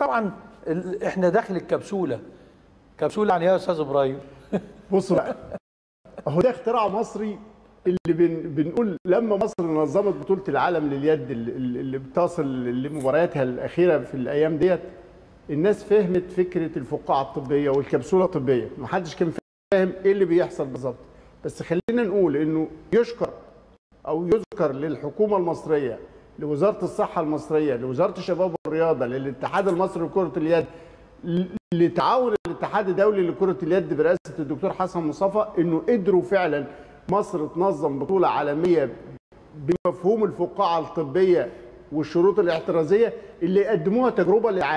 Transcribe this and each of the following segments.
طبعا ال- احنا داخل الكبسوله كبسوله يعني إيه يا استاذ ابراهيم بص بقى اهو ده اختراع مصري اللي بن بنقول لما مصر نظمت بطوله العالم لليد اللي, اللي بتصل لمبارياتها الاخيره في الايام ديت الناس فهمت فكره الفقاعه الطبيه والكبسوله الطبيه محدش كان فاهم ايه اللي بيحصل بالظبط بس خلينا نقول انه يشكر او يذكر للحكومه المصريه لوزاره الصحه المصريه لوزاره الشباب والرياضه للاتحاد المصري لكره اليد ل- لتعاون الاتحاد الدولي لكره اليد برئاسه الدكتور حسن مصطفى انه قدروا فعلا مصر تنظم بطوله عالميه بمفهوم الفقاعه الطبيه والشروط الاحترازيه اللي قدموها تجربه للعالم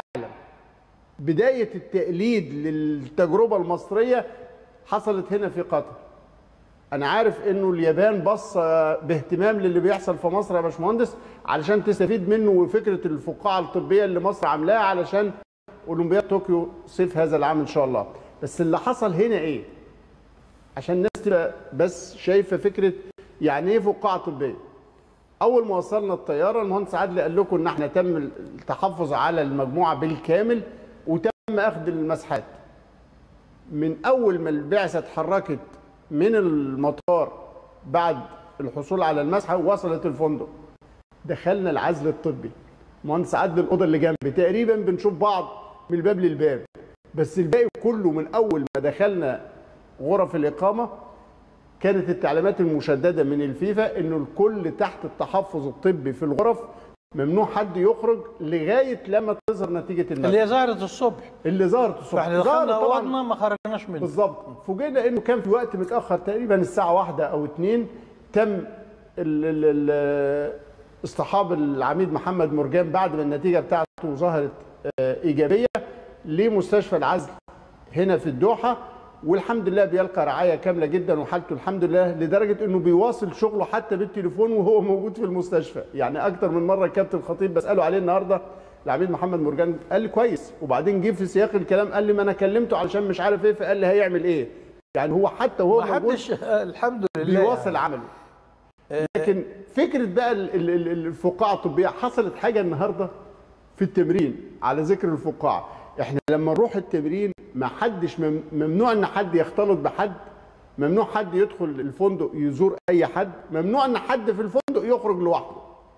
بدايه التقليد للتجربه المصريه حصلت هنا في قطر انا عارف انه اليابان بص باهتمام للي بيحصل في مصر يا باشمهندس علشان تستفيد منه وفكره الفقاعه الطبيه اللي مصر عاملاها علشان اولمبياد طوكيو صيف هذا العام ان شاء الله بس اللي حصل هنا ايه عشان الناس تبقى بس شايفه فكره يعني ايه فقاعه طبيه اول ما وصلنا الطياره المهندس عادل قال لكم ان احنا تم التحفظ على المجموعه بالكامل وتم اخذ المسحات من اول ما البعثه اتحركت من المطار بعد الحصول على المسحه وصلت الفندق دخلنا العزل الطبي مهندس عدل الاوضه اللي جنبي تقريبا بنشوف بعض من الباب للباب بس الباقي كله من اول ما دخلنا غرف الاقامه كانت التعليمات المشدده من الفيفا انه الكل تحت التحفظ الطبي في الغرف ممنوع حد يخرج لغايه لما تظهر نتيجه اللي المسح هي ظهرت الصبح اللي ظهرت الصبح فاحنا ظهرت دخلنا طبعاً اوضنا ما خرجناش منه بالظبط فوجئنا انه كان في وقت متاخر تقريبا الساعه واحدة او اتنين تم ال ال ال اصطحاب العميد محمد مرجان بعد ما النتيجه بتاعته ظهرت آه، ايجابيه لمستشفى العزل هنا في الدوحه والحمد لله بيلقى رعايه كامله جدا وحالته الحمد لله لدرجه انه بيواصل شغله حتى بالتليفون وهو موجود في المستشفى يعني اكتر من مره الكابتن خطيب بساله عليه النهارده العميد محمد مرجان قال لي كويس وبعدين جه في سياق الكلام قال لي ما انا كلمته علشان مش عارف ايه فقال لي هيعمل ايه يعني هو حتى وهو ما موجود حدش الحمد لله بيواصل عمله لكن فكره بقى ال- ال- ال- الفقاعه الطبيه حصلت حاجه النهارده في التمرين على ذكر الفقاعه احنا لما نروح التمرين ما حدش مم- ممنوع ان حد يختلط بحد ممنوع حد يدخل الفندق يزور اي حد ممنوع ان حد في الفندق يخرج لوحده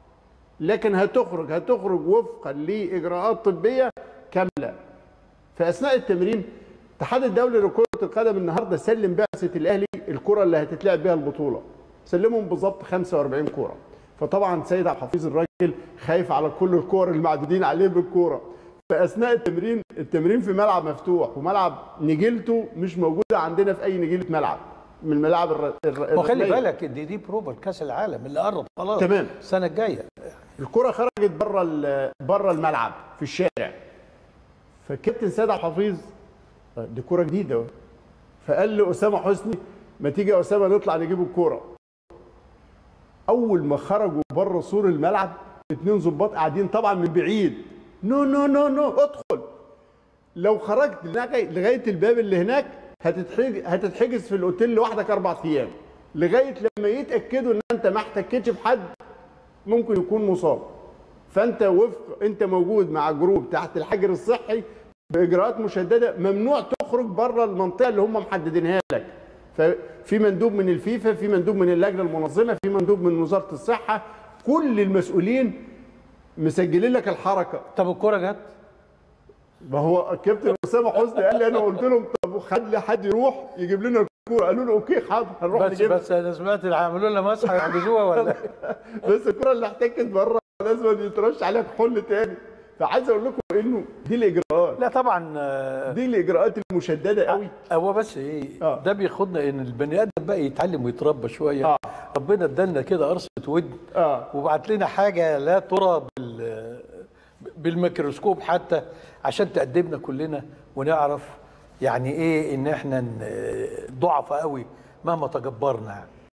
لكن هتخرج هتخرج وفقا لاجراءات طبيه كامله في اثناء التمرين الاتحاد الدولي لكره القدم النهارده سلم بعثه الاهلي الكره اللي هتتلعب بيها البطوله سلمهم بالظبط 45 كوره فطبعا سيد عبد الحفيظ الراجل خايف على كل الكور المعدودين عليه بالكوره في اثناء التمرين التمرين في ملعب مفتوح وملعب نجيلته مش موجوده عندنا في اي نجيله ملعب من الملاعب الر- الر- وخلي الرسمية. بالك دي دي بروفا لكاس العالم اللي قرب خلاص تمام. السنه الجايه الكره خرجت بره ال- بره الملعب في الشارع فالكابتن سيد عبد الحفيظ دي كوره جديده أهو. فقال لاسامه حسني ما تيجي يا اسامه نطلع نجيب الكوره اول ما خرجوا بره سور الملعب اتنين ظباط قاعدين طبعا من بعيد نو نو نو نو ادخل لو خرجت لغاية- لغايه الباب اللي هناك هتتحجز هتتحجز في الاوتيل لوحدك اربع ايام لغايه لما يتاكدوا ان انت ما احتكتش بحد ممكن يكون مصاب فانت وفق انت موجود مع جروب تحت الحجر الصحي باجراءات مشدده ممنوع تخرج بره المنطقه اللي هم محددينها لك ففي مندوب من الفيفا في مندوب من اللجنه المنظمه في مندوب من وزاره الصحه كل المسؤولين مسجلين لك الحركه طب الكوره جت ما هو الكابتن اسامه حسني قال لي انا قلت لهم طب خلي حد يروح يجيب لنا الكوره قالوا له اوكي حاضر هنروح بس نجيب بس انا سمعت اللي عملوا لنا مسحه يحجزوها ولا بس الكره اللي احتكت بره لازم يترش عليها كحول تاني فعايز اقول لكم انه دي الاجراءات لا طبعا آه، دي الاجراءات المشدده قوي هو بس ايه آه. ده بياخدنا ان البني ادم بقى يتعلم ويتربى شويه آه. ربنا ادالنا كده قرصه ودن اه وبعت لنا حاجه لا ترى بال بالميكروسكوب حتى عشان تقدمنا كلنا ونعرف يعني ايه ان احنا ن- ضعف قوي مهما تجبرنا يعني